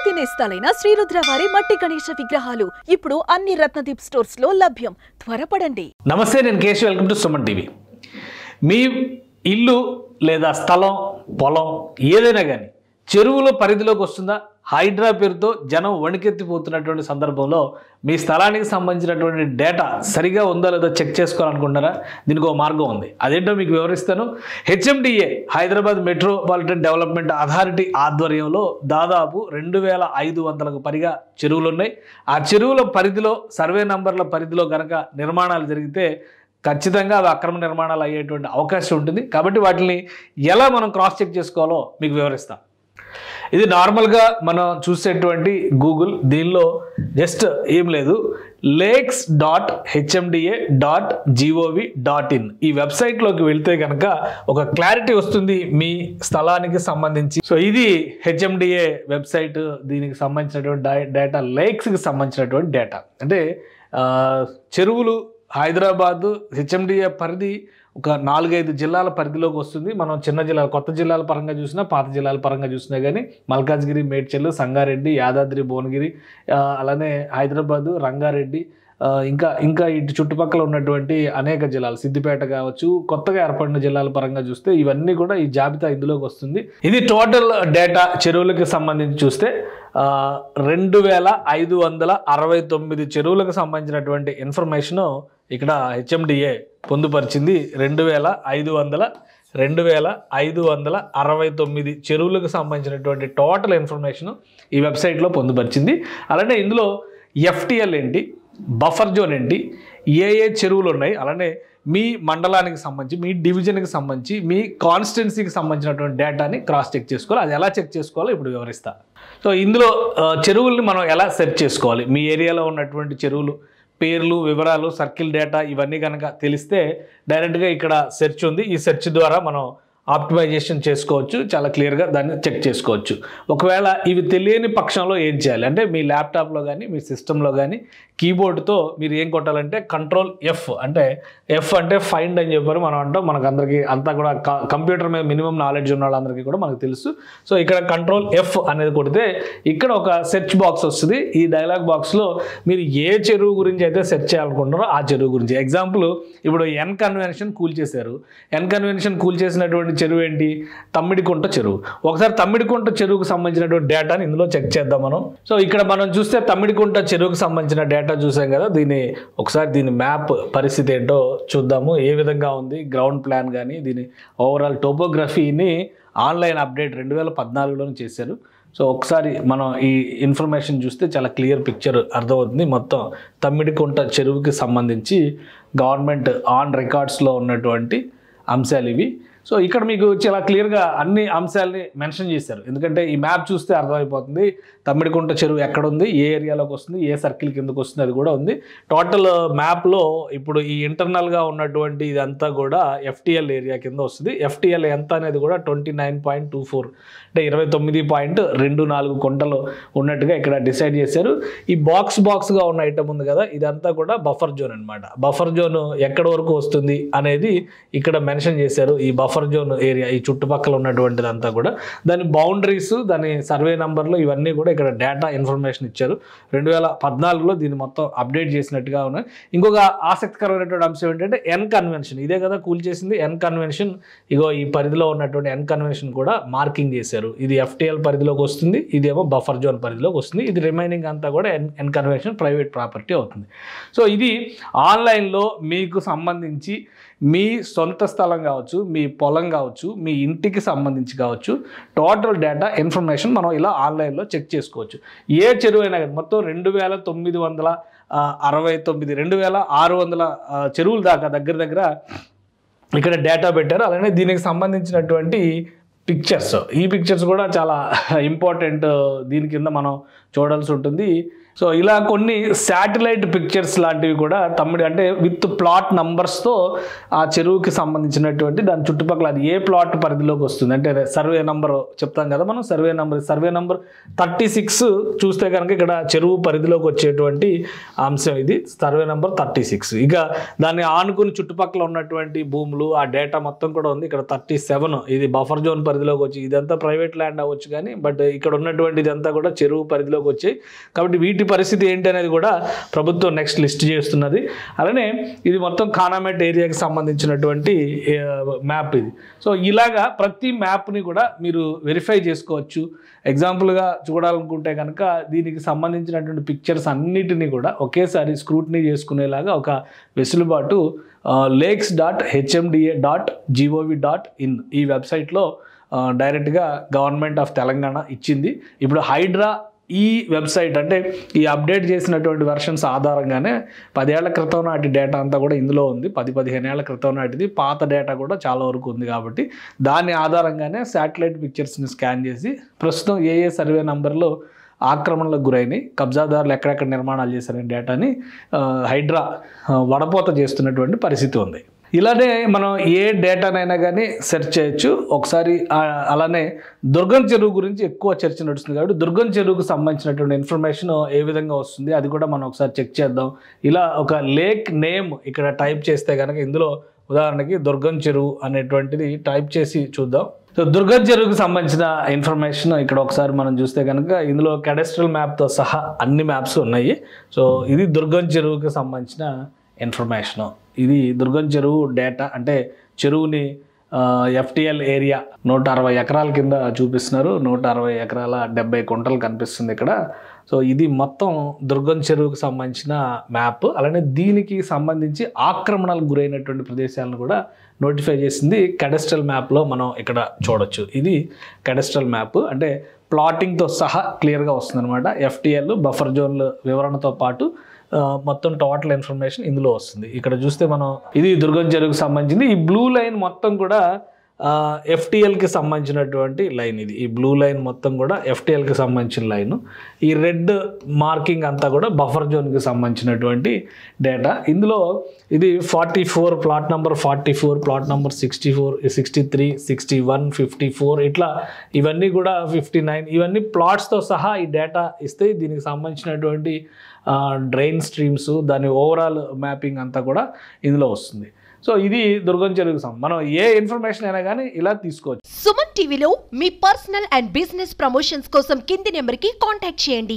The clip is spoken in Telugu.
పూర్తి నేస్తాలైన శ్రీరుద్ర వారి మట్టి గణేష విగ్రహాలు ఇప్పుడు అన్ని రత్నదీప్ స్టోర్స్ లో లభ్యం త్వరపడండి నమస్తే నేను Keshav welcome to Suman TV మీ ఇల్లు లేదా స్థలం పొలం ఏదైనా కానీ చెరువుల పరిధిలోకి వస్తుందా హైడ్రా పేరుతో జనం వణికెత్తిపోతున్నటువంటి సందర్భంలో మీ స్థలానికి సంబంధించినటువంటి డేటా సరిగా ఉందో లేదో చెక్ చేసుకోవాలనుకుంటున్నారా దీనికి ఒక మార్గం ఉంది అదేంటో మీకు వివరిస్తాను HMDA Hyderabad metropolitan development authority ఆధ్వర్యంలో దాదాపు రెండు వేల ఐదు వందలకు పైగా చెరువులు ఉన్నాయి ఆ చెరువుల పరిధిలో సర్వే నంబర్ల పరిధిలో కనుక నిర్మాణాలు జరిగితే ఖచ్చితంగా అవి అక్రమ నిర్మాణాలు అయ్యేటువంటి అవకాశం ఉంటుంది కాబట్టి వాటిని ఎలా మనం క్రాస్ చెక్ చేసుకోవాలో మీకు వివరిస్తాం ఇది నార్మల్గా మనం చూసేటువంటి గూగుల్ దీనిలో జస్ట్ ఏం లేదు lakes dot HMDA dot gov dot in ఈ వెబ్సైట్లోకి వెళ్తే కనుక ఒక క్లారిటీ వస్తుంది మీ స్థలానికి సంబంధించి సో ఇది హెచ్ఎండిఏ వెబ్సైట్ దీనికి సంబంధించినటువంటి డా- డేటా లేక్స్కి సంబంధించినటువంటి డేటా అంటే ఆ, చెరువులు హైదరాబాద్ హెచ్ఎండిఏ పరిధి ఒక నాలుగైదు జిల్లాల పరిధిలోకి వస్తుంది మనం చిన్న జిల్లాలు కొత్త జిల్లాల పరంగా చూసినా పాత జిల్లాల పరంగా చూసినా కానీ మల్కాజ్గిరి మేడ్చల్ సంగారెడ్డి యాదాద్రి భువనగిరి ఆ, అలానే హైదరాబాదు రంగారెడ్డి ఆ, ఇంకా ఇంకా ఇటు చుట్టుపక్కల ఉన్నటువంటి అనేక జిల్లాలు సిద్దిపేట కావచ్చు కొత్తగా ఏర్పడిన జిల్లాల పరంగా చూస్తే ఇవన్నీ కూడా ఈ జాబితా ఇందులోకి వస్తుంది ఇది టోటల్ డేటా చెరువులకు సంబంధించి చూస్తే ఆ, రెండు వేల ఐదు వందల అరవై తొమ్మిది చెరువులకు సంబంధించినటువంటి ఇన్ఫర్మేషను ఇక్కడ హెచ్ఎండిఏ పొందుపరిచింది రెండు వేల ఐదు వందల రెండు వేల ఐదు వందల అరవై తొమ్మిది చెరువులకు సంబంధించినటువంటి టోటల్ ఇన్ఫర్మేషన్ ఈ వెబ్సైట్లో పొందుపరిచింది అలానే ఇందులో ఎఫ్టిఎల్ ఏంటి బఫర్ జోన్ ఏంటి ఏ ఏ చెరువులు ఉన్నాయి అలానే మీ మండలానికి సంబంధించి మీ డివిజన్కి సంబంధించి మీ కాన్స్టిట్యున్సీకి సంబంధించినటువంటి డేటాని క్రాస్ చెక్ చేసుకోవాలి అది ఎలా చెక్ చేసుకోవాలో ఇప్పుడు వివరిస్తా సో ఇందులో ఆ, చెరువుల్ని మనం ఎలా సెర్చ్ చేసుకోవాలి మీ ఏరియాలో ఉన్నటువంటి చెరువులు పేర్లు వివరాలు సర్కిల్ డేటా ఇవన్నీ కనుక తెలిస్తే డైరెక్ట్గా ఇక్కడ సెర్చ్ ఉంది ఈ సెర్చ్ ద్వారా మనం ఆప్టిమైజేషన్ చేసుకోవచ్చు చాలా క్లియర్గా దాన్ని చెక్ చేసుకోవచ్చు ఒకవేళ ఇవి తెలియని పక్షంలో ఏం చేయాలి అంటే మీ ల్యాప్టాప్లో కానీ మీ సిస్టంలో కానీ కీబోర్డ్తో మీరు ఏం కొట్టాలంటే కంట్రోల్ ఎఫ్ అంటే ఎఫ్ అంటే ఫైండ్ అని చెప్పారు మనం అంటాం మనకు అందరికీ అంతా కూడా క- కంప్యూటర్ మీద మినిమం నాలెడ్జ్ ఉన్న వాళ్ళందరికీ కూడా మనకు తెలుసు సో ఇక్కడ కంట్రోల్ ఎఫ్ అనేది కొడితే ఇక్కడ ఒక సెర్చ్ బాక్స్ వస్తుంది ఈ డైలాగ్ బాక్స్లో మీరు ఏ చెరువు గురించి అయితే సెర్చ్ చేయాలనుకుంటున్నారో ఆ చెరువు గురించి ఎగ్జాంపుల్ ఇప్పుడు ఎన్ కన్వెన్షన్ కూల్ చేశారు ఎన్ కన్వెన్షన్ కూల్ చేసినటువంటి చెరువు ఏంటి తమ్మిడికుంట చెరువు ఒకసారి తమ్మిడికుంట చెరువుకు సంబంధించినటువంటి డేటాని ఇందులో చెక్ చేద్దాం మనం సో ఇక్కడ మనం చూస్తే తమ్మిడికుంట చెరువుకు సంబంధించిన డేటా చూసాం కదా దీని ఒకసారి దీని మ్యాప్ పరిస్థితి ఏంటో చూద్దాము ఏ విధంగా ఉంది గ్రౌండ్ ప్లాన్ కానీ దీని ఓవరాల్ టోపోగ్రఫీని ఆన్లైన్ అప్డేట్ రెండు వేల పద్నాలుగులోనే చేశారు సో ఒకసారి మనం ఈ ఇన్ఫర్మేషన్ చూస్తే చాలా క్లియర్ పిక్చర్ అర్థమవుతుంది మొత్తం తమ్మిడికుంట చెరువుకి సంబంధించి గవర్నమెంట్ ఆన్ రికార్డ్స్లో ఉన్నటువంటి అంశాలు ఇవి సో ఇక్కడ మీకు చాలా క్లియర్గా అన్ని అంశాలని మెన్షన్ చేశారు ఎందుకంటే ఈ మ్యాప్ చూస్తే అర్థమైపోతుంది తమ్మిడికుంట చెరువు ఎక్కడ ఉంది ఏ ఏరియాలోకి వస్తుంది ఏ సర్కిల్ కిందకు వస్తుంది అది కూడా ఉంది టోటల్ మ్యాప్లో ఇప్పుడు ఈ ఇంటర్నల్గా ఉన్నటువంటి ఇదంతా కూడా ఎఫ్టిఎల్ ఏరియా కింద వస్తుంది ఎఫ్టిఎల్ ఎంత అనేది కూడా twenty nine point two four అంటే ఇరవై తొమ్మిది పాయింట్ రెండు నాలుగు కొంటలు ఉన్నట్టుగా ఇక్కడ డిసైడ్ చేశారు ఈ బాక్స్ బాక్స్గా ఉన్న ఐటమ్ ఉంది కదా ఇదంతా కూడా బఫర్ జోన్ అన్నమాట బఫర్ జోన్ ఎక్కడ వరకు వస్తుంది అనేది ఇక్కడ మెన్షన్ చేశారు ఈ బఫర్ జోన్ ఏరియా ఈ చుట్టుపక్కల ఉన్నటువంటిదంతా కూడా దాని బౌండరీస్ దాని సర్వే నంబర్లు ఇవన్నీ కూడా ఇక్కడ డేటా ఇన్ఫర్మేషన్ ఇచ్చారు రెండు వేల పద్నాలుగులో దీన్ని మొత్తం అప్డేట్ చేసినట్టుగా ఉన్నాయి ఇంకొక ఆసక్తికరమైనటువంటి అంశం ఏంటంటే ఎన్ కన్వెన్షన్ ఇదే కదా కూల్ చేసింది ఎన్ కన్వెన్షన్ ఇగో ఈ పరిధిలో ఉన్నటువంటి ఎన్ కన్వెన్షన్ కూడా మార్కింగ్ చేశారు ఇది ఎఫ్టిఎల్ పరిధిలోకి వస్తుంది ఇదేమో బఫర్ జోన్ పరిధిలోకి వస్తుంది ఇది రిమైనింగ్ అంతా కూడా N N convention private property అవుతుంది సో ఇది ఆన్లైన్లో మీకు సంబంధించి మీ సొంత స్థలం కావచ్చు మీ పొలం కావచ్చు మీ ఇంటికి సంబంధించి కావచ్చు టోటల్ డేటా ఇన్ఫర్మేషన్ మనం ఇలా ఆన్లైన్లో చెక్ చేసుకోవచ్చు ఏ చెరువు అయినా కానీ మొత్తం రెండు వేల తొమ్మిది వందల ఆ, అరవై తొమ్మిది రెండు వేల ఆరు వందల ఆ, చెరువుల దాకా దగ్గర దగ్గర ఇక్కడ డేటా పెట్టారు అలానే దీనికి సంబంధించినటువంటి పిక్చర్స్ ఈ పిక్చర్స్ కూడా చాలా ఇంపార్టెంట్ దీని కింద మనం చూడాల్సి ఉంటుంది సో ఇలా కొన్ని శాటిలైట్ పిక్చర్స్ లాంటివి కూడా తమ్ముడి అంటే విత్ ప్లాట్ నంబర్స్తో ఆ చెరువుకి సంబంధించినటువంటి దాని చుట్టుపక్కల అది ఏ ప్లాట్ పరిధిలోకి వస్తుంది అంటే సర్వే నంబర్ చెప్తాం కదా మనం survey number survey number thirty six చూస్తే కనుక ఇక్కడ చెరువు పరిధిలోకి వచ్చేటువంటి అంశం ఇది సర్వే నంబర్ థర్టీ సిక్స్ ఇక దాన్ని ఆనుకుని చుట్టుపక్కల ఉన్నటువంటి భూములు ఆ డేటా మొత్తం కూడా ఉంది ఇక్కడ థర్టీ సెవెన్ ఇది బఫర్ జోన్ పరిధి పరిధిలోకి వచ్చి ఇదంతా ప్రైవేట్ ల్యాండ్ అవ్వచ్చు కానీ బట్ ఇక్కడ ఉన్నటువంటి ఇదంతా కూడా చెరువు పరిధిలోకి వచ్చాయి కాబట్టి వీటి పరిస్థితి ఏంటి అనేది కూడా ప్రభుత్వం నెక్స్ట్ లిస్ట్ చేస్తున్నది అలానే ఇది మొత్తం ఖానామెట్ ఏరియాకి సంబంధించినటువంటి మ్యాప్ ఇది సో ఇలాగా ప్రతి మ్యాప్ని కూడా మీరు వెరిఫై చేసుకోవచ్చు ఎగ్జాంపుల్గా చూడాలనుకుంటే కనుక దీనికి సంబంధించినటువంటి పిక్చర్స్ అన్నిటినీ కూడా ఒకేసారి స్క్రూటినీ చేసుకునేలాగా ఒక వెసులుబాటు lakes dot HMDA dot gov dot in ఈ వెబ్సైట్లో డైరెక్ట్గా గవర్నమెంట్ ఆఫ్ తెలంగాణ ఇచ్చింది ఇప్పుడు హైడ్రా ఈ వెబ్సైట్ అంటే ఈ అప్డేట్ చేసినటువంటి వెర్షన్స్ ఆధారంగానే పదేళ్ల క్రితం నాటి డేటా అంతా కూడా ఇందులో ఉంది పది పదిహేను ఏళ్ల క్రితం నాటిది పాత డేటా కూడా చాలా వరకు ఉంది కాబట్టి దాని ఆధారంగానే శాటిలైట్ పిక్చర్స్ని స్కాన్ చేసి ప్రస్తుతం ఏ ఏ సర్వే నంబర్లో ఆక్రమణలకు గురైనాయి కబ్జాదారులు ఎక్కడెక్కడ నిర్మాణాలు చేశారనే డేటాని ఆ, హైడ్రా ఆ, వడపోత చేస్తున్నటువంటి పరిస్థితి ఉంది ఇలానే మనం ఏ డేటానైనా కానీ సెర్చ్ చేయొచ్చు ఒకసారి ఆ, అలానే దుర్గం చెరువు గురించి ఎక్కువ చర్చ నడుస్తుంది కాబట్టి దుర్గం చెరువుకు సంబంధించినటువంటి ఇన్ఫర్మేషన్ ఏ విధంగా వస్తుంది అది కూడా మనం ఒకసారి చెక్ చేద్దాం ఇలా ఒక లేక్ నేమ్ ఇక్కడ టైప్ చేస్తే కనుక ఇందులో ఉదాహరణకి దుర్గం చెరువు అనేటువంటిది టైప్ చేసి చూద్దాం సో దుర్గం చెరువుకు సంబంధించిన ఇన్ఫర్మేషన్ ఇక్కడ ఒకసారి మనం చూస్తే కనుక ఇందులో కెడస్ట్రల్ మ్యాప్తో సహా అన్ని మ్యాప్స్ ఉన్నాయి సో ఇది దుర్గం చెరువుకి సంబంధించిన ఇన్ఫర్మేషన్ ఇది దుర్గం చెరువు డేటా అంటే చెరువుని ఎఫ్టిఎల్ ఏరియా నూట అరవై ఎకరాల కింద చూపిస్తున్నారు నూట అరవై ఎకరాల డెబ్బై కుంటలు కనిపిస్తుంది ఇక్కడ సో ఇది మొత్తం దుర్గం చెరువుకు సంబంధించిన మ్యాప్ అలానే దీనికి సంబంధించి ఆక్రమణలకు గురైనటువంటి ప్రదేశాలను కూడా నోటిఫై చేసింది కెడస్ట్రల్ మ్యాప్లో మనం ఇక్కడ చూడొచ్చు ఇది కెడస్ట్రల్ మ్యాప్ అంటే ప్లాటింగ్తో సహా క్లియర్గా వస్తుంది అనమాట ఎఫ్టిఎల్ బఫర్ జోన్ల వివరణతో పాటు ఆ, మొత్తం టోటల్ ఇన్ఫర్మేషన్ ఇందులో వస్తుంది ఇక్కడ చూస్తే మనం ఇది దుర్గం చెరువుకు సంబంధించింది ఈ బ్లూ లైన్ మొత్తం కూడా ఎఫ్టిఎల్కి సంబంధించినటువంటి లైన్ ఇది ఈ బ్లూ లైన్ మొత్తం కూడా ఎఫ్టిఎల్కి సంబంధించిన లైన్ ఈ రెడ్ మార్కింగ్ అంతా కూడా బఫర్ జోన్కి సంబంధించినటువంటి డేటా ఇందులో ఇది forty four plot number forty four plot number sixty four sixty three sixty one fifty four ఇట్లా ఇవన్నీ కూడా ఫిఫ్టీ నైన్ ఇవన్నీ ప్లాట్స్తో సహా ఈ డేటా ఇస్తే దీనికి సంబంధించినటువంటి డ్రైన్ స్ట్రీమ్స్ దాని ఓవరాల్ మ్యాపింగ్ అంతా కూడా ఇందులో వస్తుంది సో ఇది దుర్గం చెరువుకు సంబంధం మనం ఏ ఇన్ఫర్మేషన్ అయినా కానీ ఇలా తీసుకోవచ్చు సుమన్ టీవీలో మీ పర్సనల్ అండ్ బిజినెస్ ప్రమోషన్స్ కోసం కింది నెంబర్కి కాంటాక్ట్ చేయండి